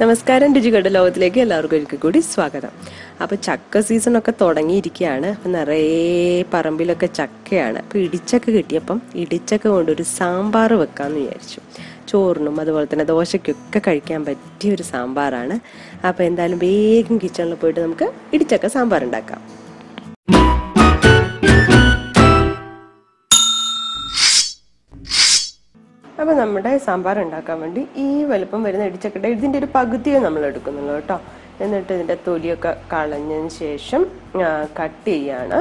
നമസ്കാരം രുചികട ലോകത്തിലേക്ക് എല്ലാവർക്കും ഒരിക്കൽ കൂടി സ്വാഗതം അപ്പോൾ ചക്ക സീസണൊക്കെ തുടങ്ങിയിരിക്കുകയാണ് അപ്പം നിറയെ പറമ്പിലൊക്കെ ചക്കയാണ് അപ്പോൾ ഇടിച്ചക്ക കിട്ടിയപ്പം ഇടിച്ചക്ക കൊണ്ടൊരു സാമ്പാർ വെക്കാമെന്ന് വിചാരിച്ചു ചോറിനും അതുപോലെ തന്നെ ദോശയ്ക്കൊക്കെ കഴിക്കാൻ പറ്റിയ ഒരു സാമ്പാറാണ് അപ്പോൾ എന്തായാലും വേഗം കിച്ചണിൽ പോയിട്ട് നമുക്ക് ഇടിച്ചക്ക സാമ്പാർ ഉണ്ടാക്കാം അപ്പോൾ നമ്മുടെ സാമ്പാർ ഉണ്ടാക്കാൻ വേണ്ടി ഈ വലുപ്പം വരുന്ന ഇടിച്ചക്കട്ട ഇതിൻ്റെ ഒരു പകുതിയെ നമ്മൾ എടുക്കുന്നുള്ളൂ കേട്ടോ എന്നിട്ട് ഇതിൻ്റെ തൊലിയൊക്കെ കളഞ്ഞതിന് ശേഷം കട്ട് ചെയ്യാണ്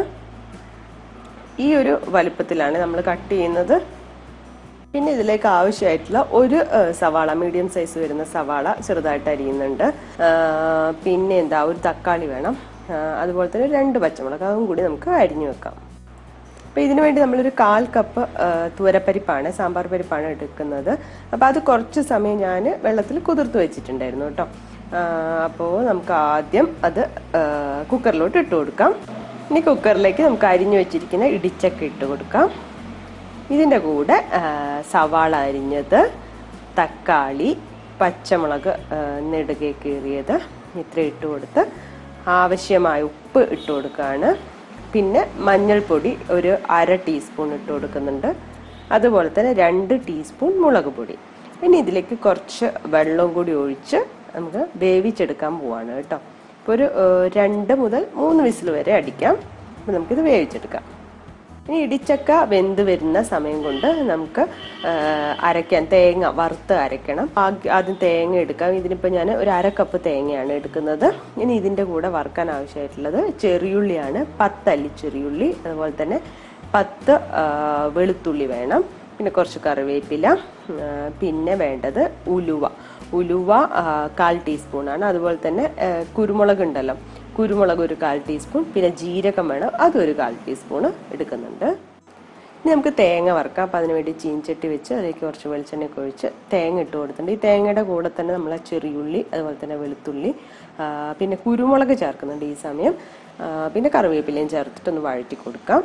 ഈ ഒരു വലുപ്പത്തിലാണ് നമ്മൾ കട്ട് ചെയ്യുന്നത് പിന്നെ ഇതിലേക്ക് ആവശ്യമായിട്ടുള്ള ഒരു ഏഹ്, സവാള മീഡിയം സൈസ് വരുന്ന സവാള ചെറുതായിട്ട് അരിയുന്നുണ്ട് ആഹ്, പിന്നെ എന്താ ഒരു തക്കാളി വേണം ആഹ്, അതുപോലെ തന്നെ രണ്ട് പച്ചമുളക് അതും കൂടി നമുക്ക് അരിഞ്ഞു വെക്കാം അപ്പോൾ ഇതിനു വേണ്ടി നമ്മളൊരു കാൽ കപ്പ് തുവരപ്പരിപ്പാണ് സാമ്പാർ പരിപ്പാണ് എടുക്കുന്നത് അപ്പോൾ അത് കുറച്ച് സമയം ഞാൻ വെള്ളത്തിൽ കുതിർത്ത് വെച്ചിട്ടുണ്ടായിരുന്നു കേട്ടോ അപ്പോൾ നമുക്ക് ആദ്യം അത് ആ, കുക്കറിലോട്ട് ഇട്ട് കൊടുക്കാം ഇനി കുക്കറിലേക്ക് നമുക്ക് അരിഞ്ഞു വെച്ചിരിക്കുന്ന ഇടിച്ചക്ക ഇട്ട് കൊടുക്കാം ഇതിൻ്റെ കൂടെ ആ, സവാള അരിഞ്ഞത് തക്കാളി പച്ചമുളക് ആ, നെടുകെ കീറിയത് ഇത്ര ഇട്ട് കൊടുത്ത് ആവശ്യമായ ഉപ്പ് ഇട്ട് കൊടുക്കുകയാണ് പിന്നെ മഞ്ഞൾപ്പൊടി ഒരു അര ടീസ്പൂൺ ഇട്ട് കൊടുക്കുന്നുണ്ട് അതുപോലെ തന്നെ രണ്ട് ടീസ്പൂൺ മുളക് പൊടി ഇനി ഇതിലേക്ക് കുറച്ച് വെള്ളവും കൂടി ഒഴിച്ച് നമുക്ക് വേവിച്ചെടുക്കാൻ പോവാണ് കേട്ടോ ഇപ്പോൾ ഒരു ഏഹ്, രണ്ട് മുതൽ മൂന്ന് വിസിൽ വരെ അടിക്കാം അപ്പോൾ നമുക്കിത് വേവിച്ചെടുക്കാം ഇനി ഇടിച്ചക്ക വെന്ത് വരുന്ന സമയം കൊണ്ട് നമുക്ക് ആ, അരയ്ക്കാൻ തേങ്ങ വറുത്ത് അരയ്ക്കണം ആദ്യ- ആദ്യം തേങ്ങ എടുക്കാം ഇതിനിപ്പോൾ ഞാൻ ഒരു അര കപ്പ് തേങ്ങയാണ് എടുക്കുന്നത് ഇനി ഇതിൻ്റെ കൂടെ വറുക്കാൻ ആവശ്യമായിട്ടുള്ളത് ചെറിയുള്ളിയാണ് പത്തല്ലി ചെറിയുള്ളി അതുപോലെ തന്നെ പത്ത് ആ, വെളുത്തുള്ളി വേണം പിന്നെ കുറച്ച് കറിവേപ്പില ആ, പിന്നെ വേണ്ടത് ഉലുവ ഉലുവ ആ, കാൽ ടീസ്പൂണാണ് അതുപോലെ തന്നെ ആ, കുരുമുളക് ഉണ്ടല്ലോ കുരുമുളക് ഒരു കാൽ ടീസ്പൂൺ പിന്നെ ജീരകം വേണം അതൊരു കാൽ ടീസ്പൂൺ എടുക്കുന്നുണ്ട് ഇനി നമുക്ക് തേങ്ങ വറുക്കാം അപ്പം അതിന് വേണ്ടി ചീൻചട്ടി വെച്ച് അതിലേക്ക് കുറച്ച് വെളിച്ചെണ്ണയൊക്കെ ഒഴിച്ച് തേങ്ങ ഇട്ട് കൊടുത്തിട്ടുണ്ട് ഈ തേങ്ങയുടെ കൂടെ തന്നെ നമ്മൾ ചെറിയുള്ളി അതുപോലെ തന്നെ വെളുത്തുള്ളി ആ, പിന്നെ കുരുമുളക് ചേർക്കുന്നുണ്ട് ഈ സമയം ആ, പിന്നെ കറിവേപ്പിലയും ചേർത്തിട്ടൊന്ന് വഴറ്റി കൊടുക്കാം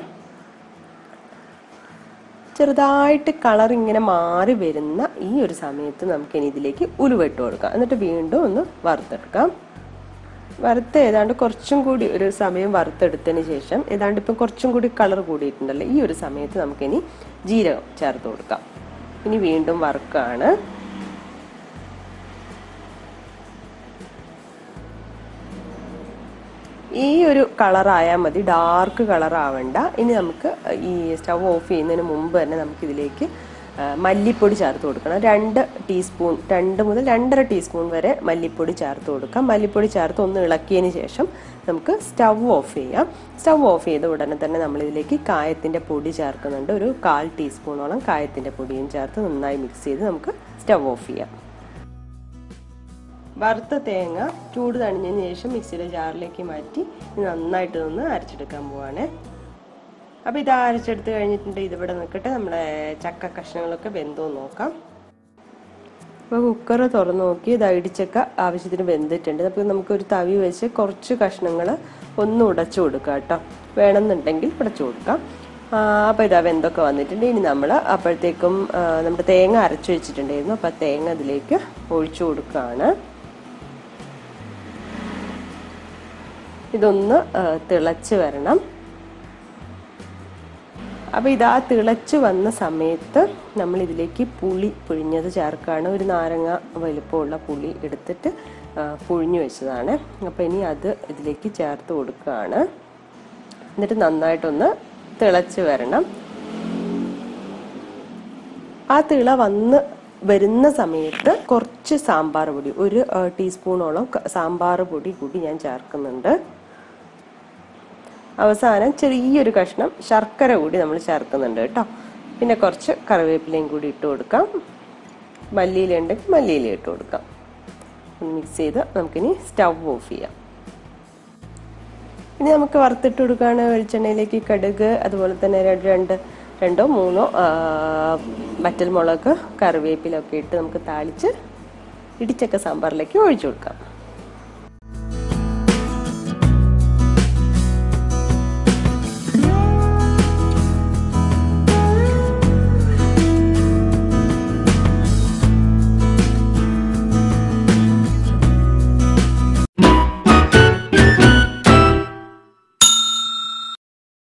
ചെറുതായിട്ട് കളർ ഇങ്ങനെ മാറി വരുന്ന ഈ ഒരു സമയത്ത് നമുക്ക് ഇനി ഇതിലേക്ക് ഉലുവ ഇട്ട് കൊടുക്കാം എന്നിട്ട് വീണ്ടും ഒന്ന് വറുത്തെടുക്കാം വറുത്ത് ഏതാണ്ട് കുറച്ചും കൂടി ഒരു സമയം വറുത്തെടുത്തതിന് ശേഷം ഏതാണ്ട് ഇപ്പം കുറച്ചും കൂടി കളർ കൂടിയിട്ടുണ്ടല്ലോ ഈ ഒരു സമയത്ത് നമുക്കിനി ജീരകം ചേർത്ത് കൊടുക്കാം ഇനി വീണ്ടും വറുക്കാണ് ഈ ഒരു കളർ ആയാൽ മതി ഡാർക്ക് കളർ ആവണ്ട ഇനി നമുക്ക് ഈ സ്റ്റവ് ഓഫ് ചെയ്യുന്നതിന് മുമ്പ് തന്നെ നമുക്ക് ഇതിലേക്ക് ആ, മല്ലിപ്പൊടി ചേർത്ത് കൊടുക്കണം രണ്ട് ടീസ്പൂൺ രണ്ട് മുതൽ രണ്ടര ടീസ്പൂൺ വരെ മല്ലിപ്പൊടി ചേർത്ത് കൊടുക്കാം മല്ലിപ്പൊടി ചേർത്ത് ഒന്ന് ഇളക്കിയതിന് ശേഷം നമുക്ക് സ്റ്റവ് ഓഫ് ചെയ്യാം സ്റ്റവ് ഓഫ് ചെയ്ത ഉടനെ തന്നെ നമ്മൾ ഇതിലേക്ക് കായത്തിൻ്റെ പൊടി ചേർക്കുന്നുണ്ട് ഒരു കാൽ ടീസ്പൂണോളം കായത്തിൻ്റെ പൊടിയും ചേർത്ത് നന്നായി മിക്സ് ചെയ്ത് നമുക്ക് സ്റ്റവ് ഓഫ് ചെയ്യാം വറുത്ത തേങ്ങ ചൂട് തണിഞ്ഞതിന് ശേഷം മിക്സിയുടെ ജാറിലേക്ക് മാറ്റി ഇത് നന്നായിട്ട് നിന്ന് അരച്ചെടുക്കാൻ പോവാണ് അപ്പോൾ ഇത് അരച്ചെടുത്ത് കഴിഞ്ഞിട്ടുണ്ട് ഇതിവിടെ നിൽക്കട്ടെ നമ്മുടെ ചക്ക കഷ്ണങ്ങളൊക്കെ വെന്തോ നോക്കാം അപ്പോൾ കുക്കർ തുറന്ന് നോക്കി ഇത് ഇടിച്ചക്ക ആവശ്യത്തിന് വെന്തിട്ടുണ്ട് അപ്പോൾ നമുക്കൊരു തവി വെച്ച് കുറച്ച് കഷ്ണങ്ങൾ ഒന്ന് ഉടച്ചു കൊടുക്കാം കേട്ടോ വേണമെന്നുണ്ടെങ്കിൽ ഉടച്ചു കൊടുക്കാം അപ്പോൾ ഇതാ വെന്തൊക്കെ വന്നിട്ടുണ്ട് ഇനി നമ്മൾ അപ്പോഴത്തേക്കും ആ, നമ്മുടെ തേങ്ങ അരച്ചു വെച്ചിട്ടുണ്ടായിരുന്നു അപ്പോൾ തേങ്ങ അതിലേക്ക് ഒഴിച്ചു കൊടുക്കുകയാണ് ഇതൊന്ന് ആ, തിളച്ച് വരണം അപ്പോൾ ഇതാ തിളച്ച് വന്ന സമയത്ത് നമ്മൾ ഇതിലേക്ക് പുളി പിഴിഞ്ഞത് ചേർക്കുകയാണ് ഒരു നാരങ്ങ വലുപ്പമുള്ള പുളി എടുത്തിട്ട് ആ, പുഴിഞ്ഞു വെച്ചതാണ് അപ്പോൾ ഇനി അത് ഇതിലേക്ക് ചേർത്ത് കൊടുക്കുകയാണ് എന്നിട്ട് നന്നായിട്ടൊന്ന് തിളച്ച് വരണം ആ തിള വന്ന് വരുന്ന സമയത്ത് കുറച്ച് സാമ്പാർ പൊടി ഒരു ആ, ടീസ്പൂണോളം ക- സാമ്പാർ പൊടി കൂടി ഞാൻ ചേർക്കുന്നുണ്ട് അവസാനം ചെറിയൊരു കഷ്ണം ശർക്കര കൂടി നമ്മൾ ചേർക്കുന്നുണ്ട് കേട്ടോ പിന്നെ കുറച്ച് കറിവേപ്പിലയും കൂടി ഇട്ട് കൊടുക്കാം മല്ലിയില ഉണ്ടെങ്കിൽ മല്ലിയില ഇട്ട് കൊടുക്കാം മിക്സ് ചെയ്ത് നമുക്കിനി സ്റ്റവ് ഓഫ് ചെയ്യാം ഇനി നമുക്ക് വറുത്തിട്ട് കൊടുക്കുകയാണ് വെളിച്ചെണ്ണയിലേക്ക് കടുക് അതുപോലെ തന്നെ രണ്ട് രണ്ട് രണ്ടോ മൂന്നോ ആ, വറ്റൽമുളക് കറിവേപ്പിലൊക്കെ ഇട്ട് നമുക്ക് താളിച്ച് ഇടിച്ചക്ക സാമ്പാറിലേക്ക് ഒഴിച്ചു കൊടുക്കാം